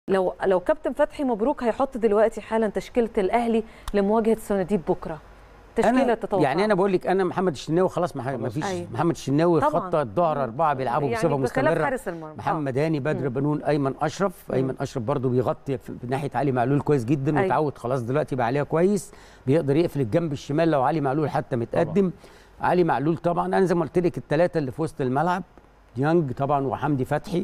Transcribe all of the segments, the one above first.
لو لو كابتن فتحي مبروك هيحط دلوقتي حالا تشكيله الاهلي لمواجهه السناديب بكره تشكيله انا تتوقع يعني انا بقول لك انا محمد الشناوي خلاص ما ما فيش أيوة. محمد الشناوي طبعاً. خط الظهر اربعه بيلعبوا يعني بصفه بخلاف مستمره حارس المرمى. محمد هاني بدر بنون ايمن اشرف ايمن اشرف برضو بيغطي في في ناحيه علي معلول كويس جدا أيوة. وتعود خلاص دلوقتي بقى عليها كويس بيقدر يقفل الجنب الشمال لو علي معلول حتى متقدم علي معلول طبعا انا زي ما قلت لك الثلاثه اللي في وسط الملعب ديانج طبعا وحمدي فتحي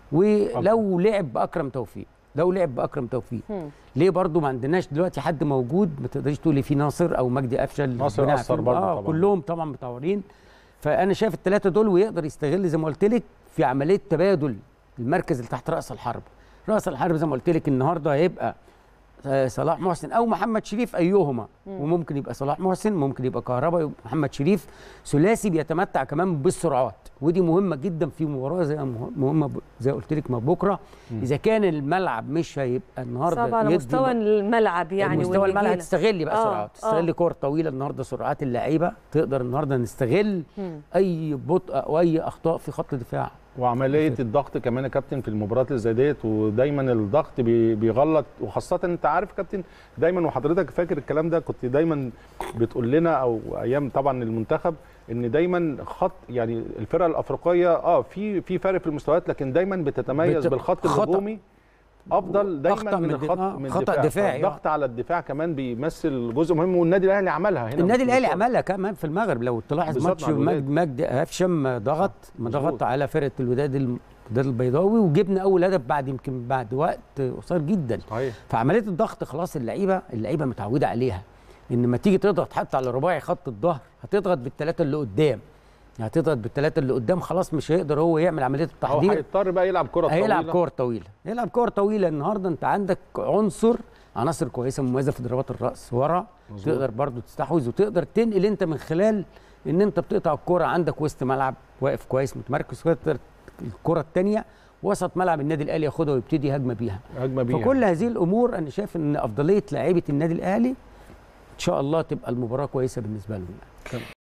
ولو لعب باكرم توفيق لو لعب باكرم توفيق مم. ليه برضو ما عندناش دلوقتي حد موجود ما تقدريش تقولي في ناصر او مجدي افشل ناصر ربنا أثر يعافيهم. برضو آه طبعاً. كلهم طبعا متعورين فانا شايف الثلاثه دول ويقدر يستغل زي ما قلت لك في عمليه تبادل المركز اللي تحت راس الحرب راس الحرب زي ما قلت لك النهارده هيبقى آه، صلاح محسن او محمد شريف ايهما وممكن يبقى صلاح محسن ممكن يبقى كهربا يبقى محمد شريف ثلاثي بيتمتع كمان بالسرعات ودي مهمه جدا في مباراه زي مه- مهمه ب- زي قلت لك ما بكره اذا كان الملعب مش هيبقى النهارده صعب على يدي مستوى الملعب يعني مستوى واللي الملعب يجيلك. تستغلي بقى آه، سرعات تستغلي آه. كور طويله النهارده سرعات اللعيبه تقدر النهارده نستغل مم. اي بطء او اي اخطاء في خط الدفاع وعمليه الضغط كمان يا كابتن في المباريات اللي زي ديت ودايما الضغط بي- بيغلط وخاصه انت عارف يا كابتن دايما وحضرتك فاكر الكلام ده كنت دايما بتقول لنا او ايام طبعا المنتخب ان دايما خط يعني الفرق الافريقيه اه في في فرق في المستويات لكن دايما بتتميز بت- بالخط خطأ. الهجومي افضل دايما أخطأ من من الخط الدفاع. من خطأ الدفاع دفاعي، آه. الضغط على الدفاع كمان بيمثل جزء مهم والنادي الاهلي عملها هنا النادي في الاهلي المشوار. عملها كمان في المغرب لو تلاحظ بالظبط ماتش مع الوداد. مجد مجد هفشم ضغط ما ضغط مظبوط. على فرقه الوداد الم- الوداد البيضاوي وجبنا اول هدف بعد يمكن بعد وقت قصير جدا صحيح فعمليه الضغط خلاص اللعيبه اللعيبه متعوده عليها ان لما تيجي تضغط حتى على رباعي خط الظهر هتضغط بالثلاثه اللي قدام هتضغط بالثلاثه اللي قدام خلاص مش هيقدر هو يعمل عمليه هو التحضير هيضطر بقى يلعب كره هيلعب طويلة. كور طويله هيلعب كور طويله النهارده انت عندك عنصر عناصر كويسه مميزه في ضربات الراس ورا مظبوط. تقدر برضو تستحوذ وتقدر تنقل انت من خلال ان انت بتقطع الكوره عندك وسط ملعب واقف كويس متمركز تقدر الكره الثانيه وسط ملعب النادي الاهلي ياخدها ويبتدي هجمه بيها هجمه بيها فكل هذه الامور انا شايف ان افضليه لاعيبه النادي الاهلي ان شاء الله تبقى المباراه كويسه بالنسبه لهم